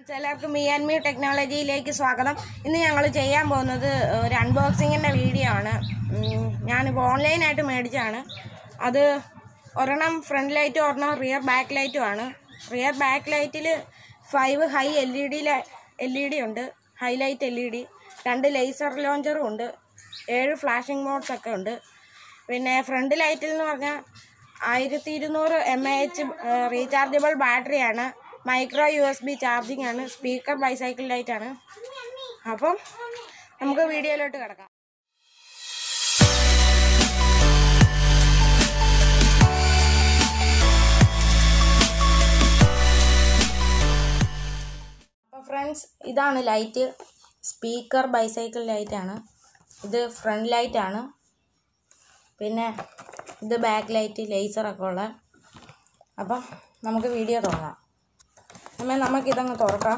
എല്ലാവർക്കും me and me ടെക്നോളജിയിലേക്ക് സ്വാഗതം ഇന്ന് ഞങ്ങൾ ചെയ്യാൻ പോകുന്നത് ഒരു അൺബോക്സിങ്ങിൻ്റെ വീഡിയോ ആണ് ഉം, ഞാനിപ്പോൾ ഓൺലൈനായിട്ട് മേടിച്ചതാണ് അത് ഒരെണ്ണം ഫ്രണ്ട് ലൈറ്റും ഒരെണ്ണം റിയർ ബാക്ക് ലൈറ്റും ആണ് റിയർ ബാക്ക് ലൈറ്റിൽ five high L E D L E D ഉണ്ട് ഹൈലൈറ്റ് എൽ ഇ ഡി രണ്ട് ലേസർ ലോഞ്ചറും ഉണ്ട് ഏഴ് ഫ്ലാഷിംഗ് മോഡ്സ് ഒക്കെ ഉണ്ട് പിന്നെ ഫ്രണ്ട് ലൈറ്റിൽ എന്ന് പറഞ്ഞാൽ ആയിരത്തി ഇരുന്നൂറ് എം എ എച്ച് റീചാർജബിൾ ബാറ്ററിയാണ് micro U S B charging ആണ് സ്പീക്കർ ബൈസൈക്കിൾ ലൈറ്റ് ആണ് അപ്പം നമുക്ക് വീഡിയോയിലോട്ട് കിടക്കാം അപ്പോൾ ഫ്രണ്ട്സ് ഇതാണ് ലൈറ്റ് സ്പീക്കർ ബൈസൈക്കിൾ ലൈറ്റ് ആണ് ഇത് ഫ്രണ്ട് ലൈറ്റ് ആണ് പിന്നെ ഇത് ബാക്ക് ലൈറ്റ് ലേസറൊക്കെ ഉള്ള അപ്പം നമുക്ക് വീഡിയോ തുടങ്ങാം അമ്മേ നമുക്കിതങ്ങ് തുറക്കാം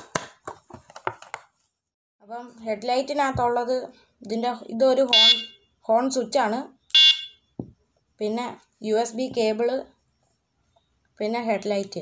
അപ്പം ഹെഡ്ലൈറ്റിനകത്തുള്ളത് ഇതിൻ്റെ ഇതൊരു ഹോൺ ഹോൺ സ്വിച്ചാണ് പിന്നെ യു എസ് ബി കേബിള് പിന്നെ ഹെഡ്ലൈറ്റ്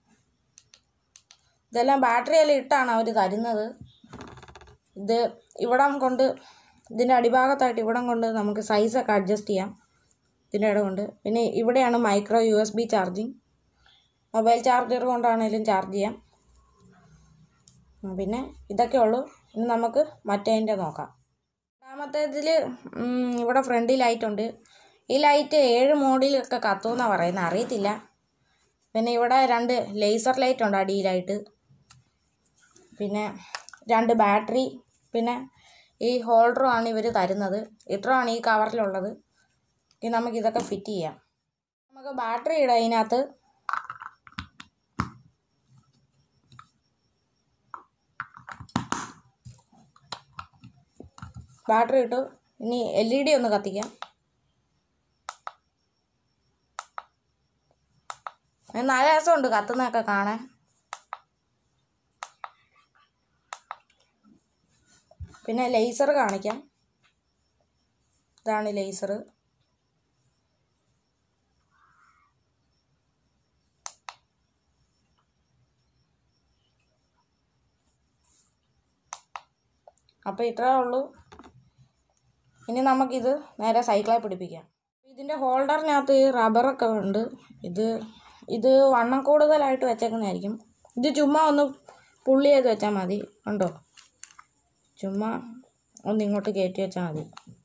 ഇതെല്ലാം ബാറ്ററി എല്ലാം ഇട്ടാണ് അവർ തരുന്നത് ഇത് ഇവിടം കൊണ്ട് ഇതിൻ്റെ അടിഭാഗത്തായിട്ട് ഇവിടം കൊണ്ട് നമുക്ക് സൈസൊക്കെ അഡ്ജസ്റ്റ് ചെയ്യാം ഇതിൻ്റെ ഇടം കൊണ്ട് പിന്നെ ഇവിടെയാണ് micro U S B charging mobile charger കൊണ്ടാണേലും ചാർജ് ചെയ്യാം ഉം, പിന്നെ ഇതൊക്കെ ഉള്ളൂ ഇനി നമുക്ക് മറ്റേതിൻ്റെ നോക്കാം രണ്ടാമത്തേതിൽ ഇവിടെ ഫ്രണ്ടിൽ ലൈറ്റ് ഉണ്ട് ഈ ലൈറ്റ് ഏഴ് മോഡിലൊക്കെ കത്തുമെന്നാണ് പറയുന്നത് അറിയത്തില്ല പിന്നെ ഇവിടെ രണ്ട് ലേസർ ലൈറ്റ് ഉണ്ട് അടിയിലായിട്ട് പിന്നെ രണ്ട് ബാറ്ററി പിന്നെ ഈ ഹോൾഡറും ആണ് ഇവർ തരുന്നത് ഇത്രയാണ് ഈ കവറിലുള്ളത് ഇനി നമുക്ക് ഇതൊക്കെ ഫിറ്റ് ചെയ്യാം നമുക്ക് ബാറ്ററി ഇടാം ഇതിനകത്ത് ബാറ്ററി ഇട്ടു ഇനി എൽ ഇ ഡി ഒന്ന് കത്തിക്കാം ഇത് നല്ല രസമുണ്ട് കത്തുന്നതൊക്കെ കാണാൻ പിന്നെ ലേസർ കാണിക്കാം ഇതാണ് ലേസർ അപ്പോൾ ഇത്രേ ഉള്ളൂ ഇനി നമുക്കിത് നേരെ സൈക്കിളെ പിടിപ്പിക്കാം ഇതിൻ്റെ ഹോൾഡറിനകത്ത് ഈ റബ്ബറൊക്കെ ഉണ്ട് ഇത് ഇത് വണ്ണം കൂടുതലായിട്ട് വെച്ചേക്കുന്നതായിരിക്കും ഇത് ചുമ്മാ ഒന്ന് പുള്ളി ചെയ്ത് വെച്ചാൽ മതി ഉണ്ടോ ചുമ്മാ ഒന്ന് ഇങ്ങോട്ട് കയറ്റി വെച്ചാൽ മതി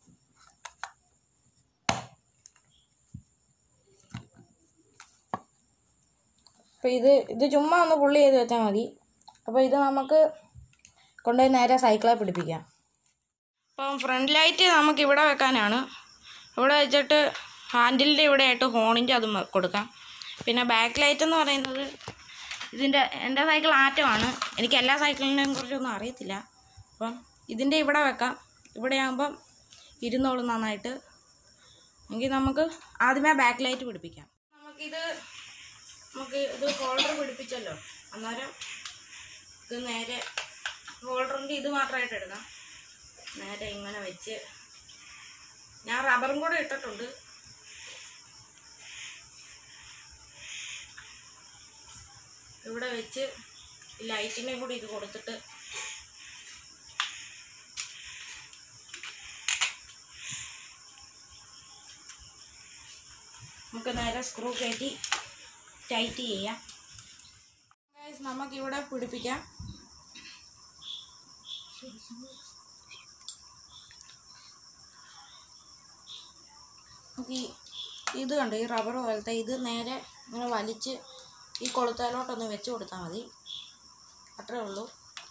അപ്പോൾ ഇത് ഇത് ചുമ്മാ ഒന്ന് പുള്ളി ചെയ്ത് വെച്ചാൽ മതി അപ്പോൾ ഇത് നമുക്ക് കൊണ്ടുപോയി നേരെ സൈക്കിളെ പിടിപ്പിക്കാം അപ്പം ഫ്രണ്ട് ലൈറ്റ് നമുക്ക് ഇവിടെ വെക്കാനാണ് ഇവിടെ വെച്ചിട്ട് ഹാൻഡിലിൻ്റെ ഇവിടെ ആയിട്ട് ഹോണിൻ്റെ അതും വെ- കൊടുക്കാം പിന്നെ ബാക്ക് ലൈറ്റ് എന്ന് പറയുന്നത് ഇതിൻ്റെ എൻ്റെ സൈക്കിൾ ആറ്റമാണ് എനിക്ക് എല്ലാ സൈക്കിളിനെയും കുറിച്ചൊന്നും അറിയത്തില്ല അപ്പം ഇതിൻ്റെ ഇവിടെ വെക്കാം ഇവിടെ ആകുമ്പം ഇരുന്നോളും നന്നായിട്ട് എങ്കിൽ നമുക്ക് ആദ്യമേ ബാക്ക് ലൈറ്റ് പിടിപ്പിക്കാം നമുക്കിത് നമുക്ക് ഇത് ഹോൾഡർ പിടിപ്പിച്ചല്ലോ അന്നേരം ഇത് നേരെ ഹോൾഡറിൻ്റെ ഇത് മാത്രമായിട്ട് എടുക്കാം നേരെ ഇങ്ങനെ വെച്ച് ഞാൻ റബ്ബറും കൂടെ ഇട്ടിട്ടുണ്ട് ഇവിടെ വെച്ച് ലൈറ്റിനെ കൂടി ഇത് കൊടുത്തിട്ട് നമുക്ക് നേരെ സ്ക്രൂ കയറ്റി ടൈറ്റ് ചെയ്യാം Guys, നമുക്കിവിടെ പിടിപ്പിക്കാം നമുക്ക് ഈ ഇത് കണ്ട് ഈ റബ്ബർ പോലത്തെ ഇത് നേരെ ഇങ്ങനെ വലിച്ച് ഈ കൊളുത്താലോട്ടൊന്ന് വെച്ച് കൊടുത്താൽ മതി അത്രേ ഉള്ളൂ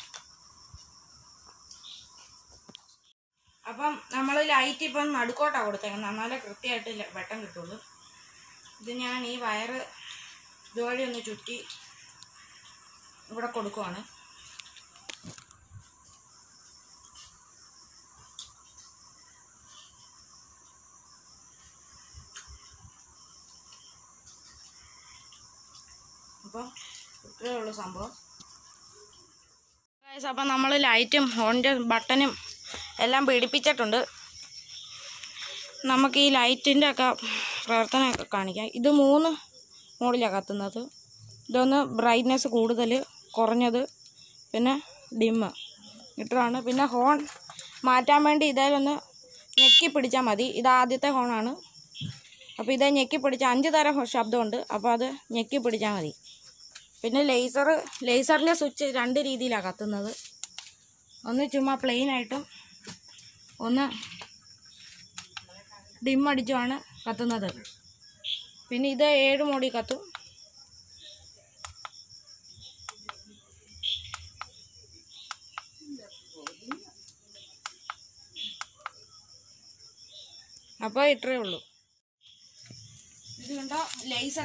അപ്പം നമ്മൾ ലൈറ്റ് ഇപ്പം നടുക്കോട്ടാണ് കൊടുത്തേക്കുന്നത് എന്നാലേ കൃത്യമായിട്ട് ല- വെട്ടം കിട്ടുള്ളൂ ഇത് ഞാൻ ഈ വയറ് ഇതുവഴി ഒന്ന് ചുറ്റി ഇവിടെ കൊടുക്കുവാണ് അപ്പോൾ ഇത്രയേ ഉള്ളൂ സംഭവം ഗൈസ് അപ്പം നമ്മൾ ലൈറ്റും ഹോണിൻ്റെ ബട്ടനും എല്ലാം പിടിപ്പിച്ചിട്ടുണ്ട് നമുക്ക് ഈ ലൈറ്റിൻ്റെ ഒക്കെ പ്രവർത്തനമൊക്കെ കാണിക്കാം ഇത് മൂന്ന് മോഡിലാണ് കത്തുന്നത് ഇതൊന്ന് ബ്രൈറ്റ്നെസ് കൂടുതൽ കുറഞ്ഞത് പിന്നെ ഡിമ്മ് ഇത്രയാണ് പിന്നെ ഹോൺ മാറ്റാൻ വേണ്ടി ഇതേലൊന്ന് ഞെക്കി പിടിച്ചാൽ മതി ഇത് ആദ്യത്തെ ഹോണാണ് അപ്പോൾ ഇത് ഞെക്കി പിടിച്ച അഞ്ച് തരം ഹോ- ശബ്ദമുണ്ട് അപ്പോൾ അത് ഞെക്കി പിടിച്ചാൽ മതി പിന്നെ ലേസർ ലേസറിൻ്റെ സ്വിച്ച് രണ്ട് രീതിയിലാണ് കത്തുന്നത് ഒന്ന് ചുമ്മാ പ്ലെയിൻ ആയിട്ടും ഒന്ന് ഡിം അടിച്ചുമാണ് കത്തുന്നത് പിന്നെ ഇത് ഏഴ് മോടി കത്തും അപ്പോൾ ഇത്രയേ ഉള്ളൂ ഇത് കണ്ടോ ലേസർ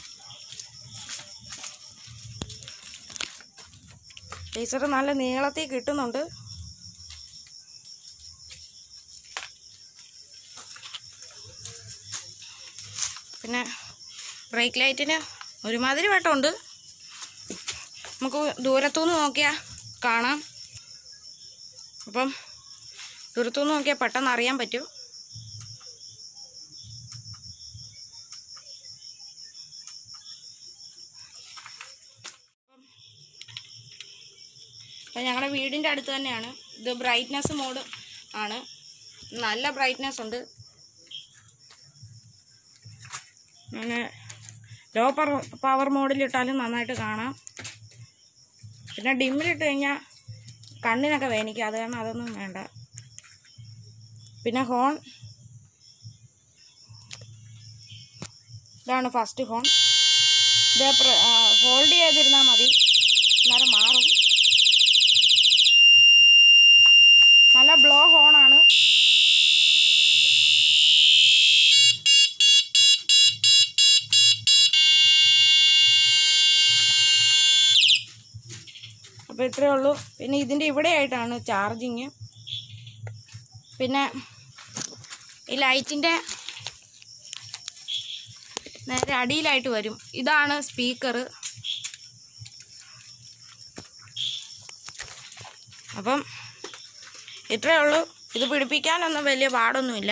ലേസർ നല്ല നീളത്തിൽ കിട്ടുന്നുണ്ട് പിന്നെ ബ്രേക്ക് ലൈറ്റിന് ഒരുമാതിരി വെട്ടമുണ്ട് നമുക്ക് ദൂരത്തുനിന്ന് നോക്കിയാൽ കാണാം അപ്പം ദൂരത്തുനിന്ന് നോക്കിയാൽ പെട്ടെന്ന് അറിയാൻ പറ്റും അപ്പം ഞങ്ങളുടെ വീടിൻ്റെ അടുത്ത് തന്നെയാണ് ഇത് ബ്രൈറ്റ്നസ് മോഡ് ആണ് നല്ല ബ്രൈറ്റ്നസ് ഉണ്ട് അങ്ങനെ ലോ പവർ മോഡിലിട്ടാലും നന്നായിട്ട് കാണാം പിന്നെ ഡിമ്മിലിട്ട് കഴിഞ്ഞാൽ കണ്ണിനൊക്കെ വേനിക്കും അത് കാരണം അതൊന്നും വേണ്ട പിന്നെ ഹോൺ ഇതാണ് ഫസ്റ്റ് ഹോൺ ഇത് ഹോൾഡ് ചെയ്തിരുന്നാൽ മതി അന്നേരം മാറും നല്ല ബ്ലോ ഹോണാണ് അപ്പോൾ ഇത്രയേ ഉള്ളൂ പിന്നെ ഇതിൻ്റെ ഇവിടെ ആയിട്ടാണ് ചാർജിങ് പിന്നെ ഈ ലൈറ്റിൻ്റെ നേരെ അടിയിലായിട്ട് വരും ഇതാണ് സ്പീക്കർ അപ്പം ഇത്രയേ ഉള്ളൂ ഇത് പിടിപ്പിക്കാനൊന്നും വലിയ പാടൊന്നുമില്ല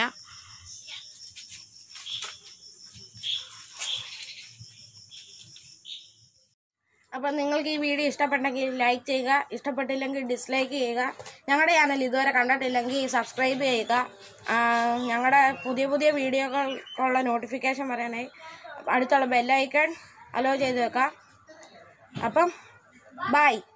അപ്പം നിങ്ങൾക്ക് ഈ വീഡിയോ ഇഷ്ടപ്പെട്ടെങ്കിൽ ലൈക്ക് ചെയ്യുക ഇഷ്ടപ്പെട്ടില്ലെങ്കിൽ ഡിസ്ലൈക്ക് ചെയ്യുക ഞങ്ങളുടെ ചാനൽ ഇതുവരെ കണ്ടിട്ടില്ലെങ്കിൽ സബ്സ്ക്രൈബ് ചെയ്യുക ആ, ഞങ്ങളുടെ പുതിയ പുതിയ വീഡിയോകൾക്കുള്ള നോട്ടിഫിക്കേഷൻ പറയാനായി അടുത്തുള്ള ബെല്ലൈക്കൺ അലോ ചെയ്ത് വെക്കാം അപ്പം ബൈ